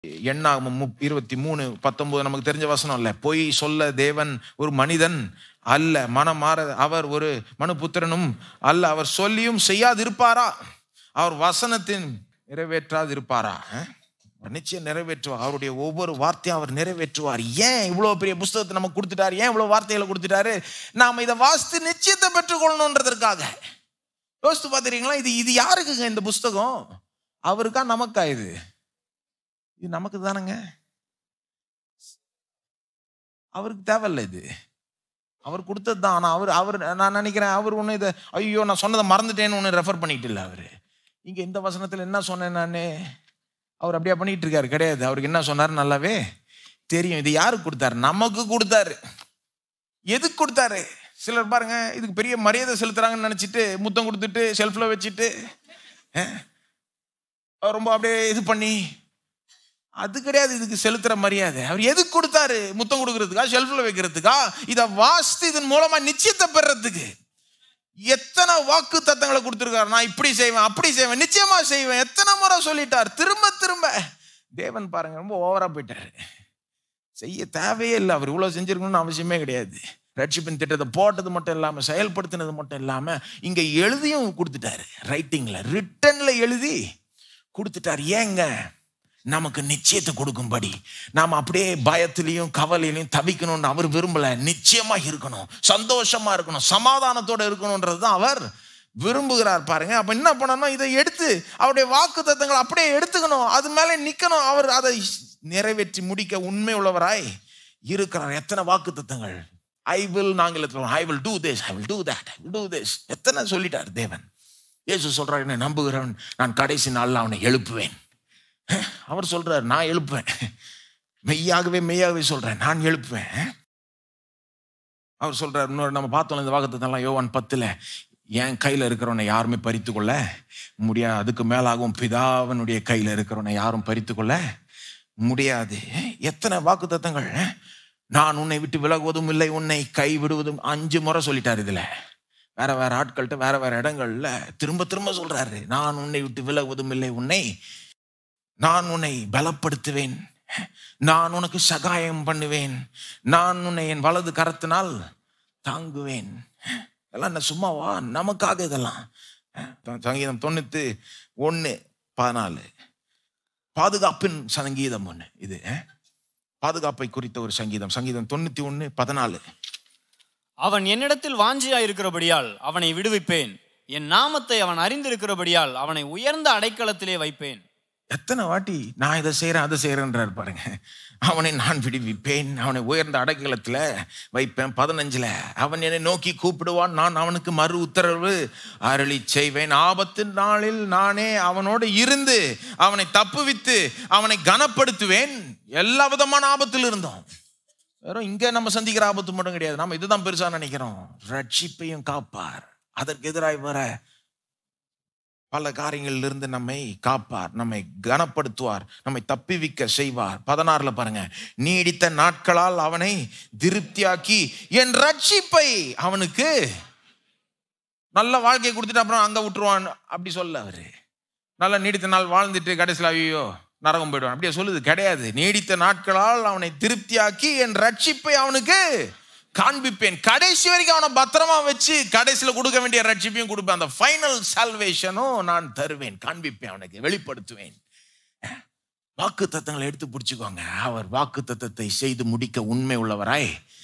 எண்ணாகமம் முப் இருபத்தி மூணு பத்தொன்பது நமக்கு தெரிஞ்ச வசனம் இல்ல பொய் சொல்ல தேவன் ஒரு மனிதன் அல்ல மனம் மாற அவர் ஒரு மனுபுத்திரனும் அல்ல அவர் சொல்லியும் செய்யாது இருப்பாரா அவர் வசனத்தின் நிறைவேற்றாது இருப்பாரா அஹ்? அவர் நிச்சயம் நிறைவேற்றுவார் அவருடைய ஒவ்வொரு வார்த்தையும் அவர் நிறைவேற்றுவார் ஏன் இவ்வளோ பெரிய புஸ்தகத்தை நமக்கு கொடுத்துட்டாரு ஏன் இவ்வளோ வார்த்தைகளை கொடுத்துட்டாரு நாம் இதை வாசித்து நிச்சயத்தை பெற்றுக்கொள்ளணுன்றதற்காக யோசித்து பார்த்துறீங்களா இது இது யாருக்குங்க இந்த புஸ்தகம் அவருக்கா நமக்கா இது இது நமக்கு தானேங்க அவருக்கு தேவையில்ல இது அவர் கொடுத்தது தான் ஆனால் அவர் அவர் நான் நினைக்கிறேன் அவர் ஒன்றும் இதை ஐயோ நான் சொன்னதை மறந்துட்டேன்னு ஒன்று ரெஃபர் பண்ணிட்டு இல்லை அவர் இங்கே இந்த வசனத்தில் என்ன சொன்னேன் நான் அவர் அப்படியே பண்ணிட்டு இருக்காரு கிடையாது அவருக்கு என்ன சொன்னார் நல்லாவே தெரியும் இது யாருக்கு கொடுத்தாரு நமக்கு கொடுத்தாரு எதுக்கு கொடுத்தாரு சிலர் பாருங்க இதுக்கு பெரிய மரியாதை செலுத்துறாங்கன்னு நினச்சிட்டு முத்தம் கொடுத்துட்டு ஷெல்ஃபில் வச்சுட்டு அஹ், ரொம்ப அப்படியே இது பண்ணி அது கிடையாது இதுக்கு செலுத்துற மரியாதை அவர் எதுக்கு கொடுத்தாரு முத்தம் கொடுக்கறதுக்கா ஷெல்ஃபில் வைக்கிறதுக்கா இதை வாசித்து இதன் மூலமா நிச்சயத்தை பெறறதுக்கு எத்தனை வாக்கு தத்தங்களை கொடுத்துருக்காரு நான் இப்படி செய்வேன் அப்படி செய்வேன் நிச்சயமா செய்வேன் எத்தனை முறை சொல்லிட்டார் திரும்ப திரும்ப தேவன் பாருங்க ரொம்ப ஓவரா போயிட்டாரு செய்ய தேவையே இல்லை அவர் இவ்வளவு செஞ்சிருக்கணும்னு அவசியமே கிடையாது ரட்சிப்பின் திட்டத்தை போட்டது மட்டும் இல்லாம செயல்படுத்தினது மட்டும் இல்லாம இங்க எழுதியும் கொடுத்துட்டாரு ரைட்டிங்ல ரிட்டன்ல எழுதி கொடுத்துட்டார் ஏங்க நமக்கு நிச்சயத்தை கொடுக்கும்படி நாம் அப்படியே பயத்திலையும் கவலையிலையும் தவிக்கணும்னு அவர் விரும்பல நிச்சயமா இருக்கணும் சந்தோஷமா இருக்கணும் சமாதானத்தோட இருக்கணும்ன்றது தான் அவர் விரும்புகிறார் பாருங்க அப்ப என்ன பண்ணணும் இதை எடுத்து அவருடைய வாக்கு தத்தங்களை அப்படியே எடுத்துக்கணும் அது மேலே நிக்கணும் அவர் அதை நிறைவேற்றி முடிக்க உண்மை உள்ளவராய் இருக்கிறார் எத்தனை வாக்கு தத்தங்கள் ஐ வில் நாங்கள் I will do this I will do that I will do this எத்தனை சொல்லிட்டார் தேவன் இயேசு சொல்றார் என்னை நம்புகிறவன் நான் கடைசி நாளில் அவனை எழுப்புவேன் அவர் சொல்றார் நான் எழுப்புவேன் மெய்யாகவே மெய்யாகவே சொல்றேன் நான் எழுப்புவேன் அவர் சொல்றார் இன்னொரு நம்ம பார்த்தோம் இந்த வாக்குத்தத்தெல்லாம் யோவான் பத்துல என் கையில இருக்கிறவனை யாருமே பறித்து கொள்ள முடியாது அதுக்கு மேலாகவும் பிதாவனுடைய கையில இருக்கிறவனை யாரும் பறித்து கொள்ள முடியாது எத்தனை வாக்குத்தத்தங்கள் நான் உன்னை விட்டு விலகுவதும் இல்லை உன்னை கை விடுவதும் அஞ்சு முறை சொல்லிட்டார் இதுல வேற வேற ஆட்கள்கிட்ட வேற வேற இடங்கள்ல திரும்ப திரும்ப சொல்றாரு நான் உன்னை விட்டு விலகுவதும் இல்லை உன்னை நான் உன்னை பலப்படுத்துவேன் நான் உனக்கு சகாயம் பண்ணுவேன் நான் உன்னை என் வலது கரத்தினால் தாங்குவேன் இதெல்லாம் என்ன சும்மாவா நமக்காக இதெல்லாம் சங்கீதம் தொண்ணூத்தி ஒன்று பதினாலு பாதுகாப்பின் சங்கீதம் ஒன்று இது பாதுகாப்பை குறித்த ஒரு சங்கீதம் சங்கீதம் தொண்ணூத்தி ஒன்று பதினாலு அவன் என்னிடத்தில் வாஞ்சியா இருக்கிறபடியால் அவனை விடுவிப்பேன் என் நாமத்தை அவன் அறிந்திருக்கிறபடியால் அவனை உயர்ந்த அடைக்கலத்திலே வைப்பேன் எத்தனை வாட்டி நான் இதை செய்கிறேன் அதை செய்கிறேன்றார் பாருங்க அவனை நான் விடுவிப்பேன் அவனை உயர்ந்த அடக்கலத்தில் வைப்பேன் பதினஞ்சில் அவன் என்னை நோக்கி கூப்பிடுவான் நான் அவனுக்கு மறு உத்தரவு அருளி செய்வேன் ஆபத்து நாளில் நானே அவனோடு இருந்து அவனை தப்புவித்து அவனை கனப்படுத்துவேன் எல்லா விதமான ஆபத்தில் இருந்தோம் வெறும் இங்கே நம்ம சந்திக்கிற ஆபத்து மட்டும் கிடையாது நம்ம இதுதான் பெருசாக நினைக்கிறோம் ரட்சிப்பையும் காப்பார் அதற்கு எதிராய் வர பல காரியங்களிலிருந்து நம்மை காப்பார் நம்மை கனப்படுத்துவார் நம்மை தப்பிவிக்க செய்வார் பதினாறுல பாருங்க நீடித்த நாட்களால் அவனை திருப்தியாக்கி என் ரட்சிப்பை அவனுக்கு நல்ல வாழ்க்கையை கொடுத்துட்டு அப்புறம் அங்க விட்டுருவான் அப்படி சொல்ல அவரு நல்ல நீடித்த நாள் வாழ்ந்துட்டு கடைசியில் ஐயோ நரகம் போயிடுவான் அப்படியே சொல்லுது கிடையாது நீடித்த நாட்களால் அவனை திருப்தியாக்கி என் ரட்சிப்பை அவனுக்கு காண்பிப்பேன் கடைசி வரைக்கும் அவனை பத்திரமா வச்சு கடைசியில் கொடுக்க வேண்டிய ரட்சிப்பையும் கொடுப்பேன் அந்த ஃபைனல் சால்வேஷனும் நான் தருவேன் காண்பிப்பேன் அவனுக்கு வெளிப்படுத்துவேன் வாக்கு தத்தங்களை எடுத்து பிடிச்சிக்கோங்க அவர் வாக்கு தத்தத்தை செய்து முடிக்க உண்மை உள்ளவராய்